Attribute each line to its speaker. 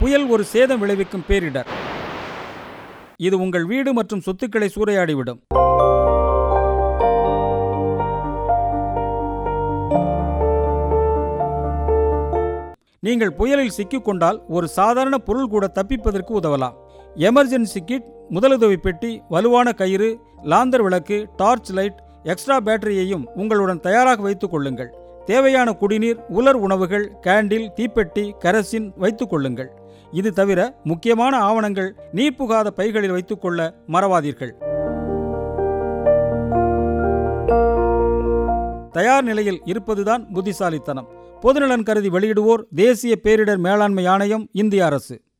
Speaker 1: புயல் ஒரு சேதம் விளைவிக்கும் பேரிடர் இது உங்கள் வீடு மற்றும் சொத்துக்களை சூறையாடிவிடும் நீங்கள் புயலில் சிக்கிக்கொண்டால் ஒரு சாதாரண பொருள் கூட தப்பிப்பதற்கு உதவலாம் எமர்ஜென்சி கிட் முதலுதவி பெட்டி வலுவான கயிறு லாந்தர் விளக்கு டார்ச் லைட் எக்ஸ்ட்ரா பேட்டரியையும் உங்களுடன் தயாராக வைத்துக் கொள்ளுங்கள் தேவையான குடிநீர் உலர் உணவுகள் கேண்டில் தீப்பெட்டி கரசின் வைத்துக் கொள்ளுங்கள் இது தவிர முக்கியமான ஆவணங்கள் நீர் புகாத பைகளில் வைத்துக்கொள்ள மறவாதீர்கள் தயார் நிலையில் இருப்பதுதான் புத்திசாலித்தனம் பொதுநலன் கருதி வெளியிடுவோர் தேசிய பேரிடர் மேலாண்மை ஆணையம் இந்திய அரசு